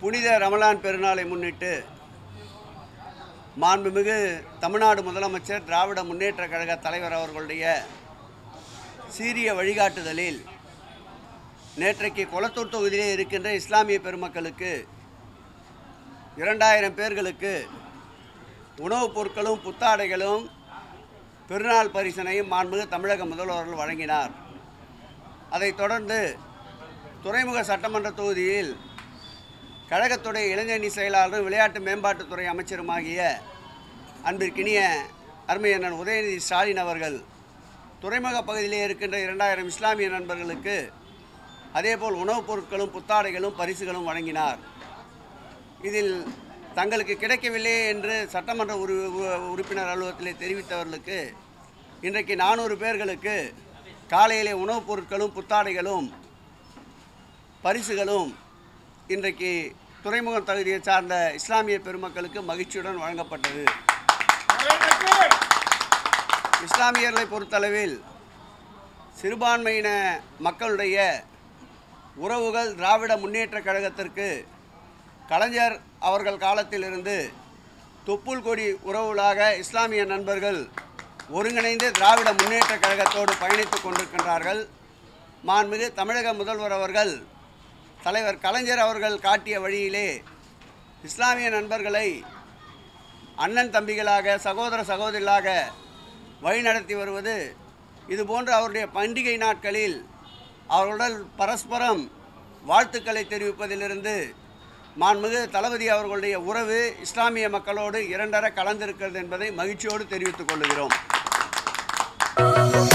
புனித ரமலான் பெருநாளை முன்னிட்டு மாண்புமிகு தமிழ்நாடு முதலமைச்சர் திராவிட முன்னேற்றக் கழக தலைவர் அவர்களுடைய சீரிய வழிகாட்டுதலில் நேற்றைக்கு கொளத்தூர் தொகுதியிலே இருக்கின்ற இஸ்லாமிய பெருமக்களுக்கு இரண்டாயிரம் பேர்களுக்கு உணவுப் பொருட்களும் புத்தாடைகளும் பெருநாள் பரிசனையும் மாண்புமிகு தமிழக முதல்வர்கள் வழங்கினார் அதைத் தொடர்ந்து துறைமுக சட்டமன்ற தொகுதியில் கழகத்துடைய இளைஞரணி செயலாளரும் விளையாட்டு மேம்பாட்டுத்துறை அமைச்சருமாகிய அன்பிற்கினிய அருமையண்ணன் உதயநிதி ஸ்டாலின் அவர்கள் துறைமுக பகுதியிலே இருக்கின்ற இரண்டாயிரம் இஸ்லாமிய நண்பர்களுக்கு அதேபோல் உணவுப் பொருட்களும் புத்தாடைகளும் பரிசுகளும் வழங்கினார் இதில் தங்களுக்கு கிடைக்கவில்லை என்று சட்டமன்ற உறு உ- உறுப்பினர் அலுவலகத்திலே தெரிவித்தவர்களுக்கு இன்றைக்கு நானூறு பேர்களுக்கு காலையிலே உணவுப் பொருட்களும் புத்தாடைகளும் பரிசுகளும் இன்றைக்கு துறைமுகம் தகுதியை சார்ந்த இஸ்லாமிய பெருமக்களுக்கு மகிழ்ச்சியுடன் வழங்கப்பட்டது இஸ்லாமியர்களை பொறுத்தளவில் சிறுபான்மையின மக்களுடைய உறவுகள் திராவிட முன்னேற்றக் கழகத்திற்கு கலைஞர் அவர்கள் காலத்திலிருந்து தொப்புள் கொடி உறவுகளாக இஸ்லாமிய நண்பர்கள் ஒருங்கிணைந்து திராவிட முன்னேற்றக் கழகத்தோடு பயணித்துக் கொண்டிருக்கின்றார்கள் மாண்புமிகு தமிழக முதல்வர் அவர்கள் தலைவர் கலைஞர் அவர்கள் காட்டிய வழியிலே இஸ்லாமிய நண்பர்களை அண்ணன் தம்பிகளாக சகோதர சகோதரிகளாக வழிநடத்தி வருவது இதுபோன்ற அவருடைய பண்டிகை நாட்களில் அவர்களுடன் பரஸ்பரம் வாழ்த்துக்களை தெரிவிப்பதிலிருந்து மாண்புமிகு தளபதி அவர்களுடைய உறவு இஸ்லாமிய மக்களோடு இரண்டர கலந்திருக்கிறது என்பதை மகிழ்ச்சியோடு தெரிவித்துக் கொள்கிறோம்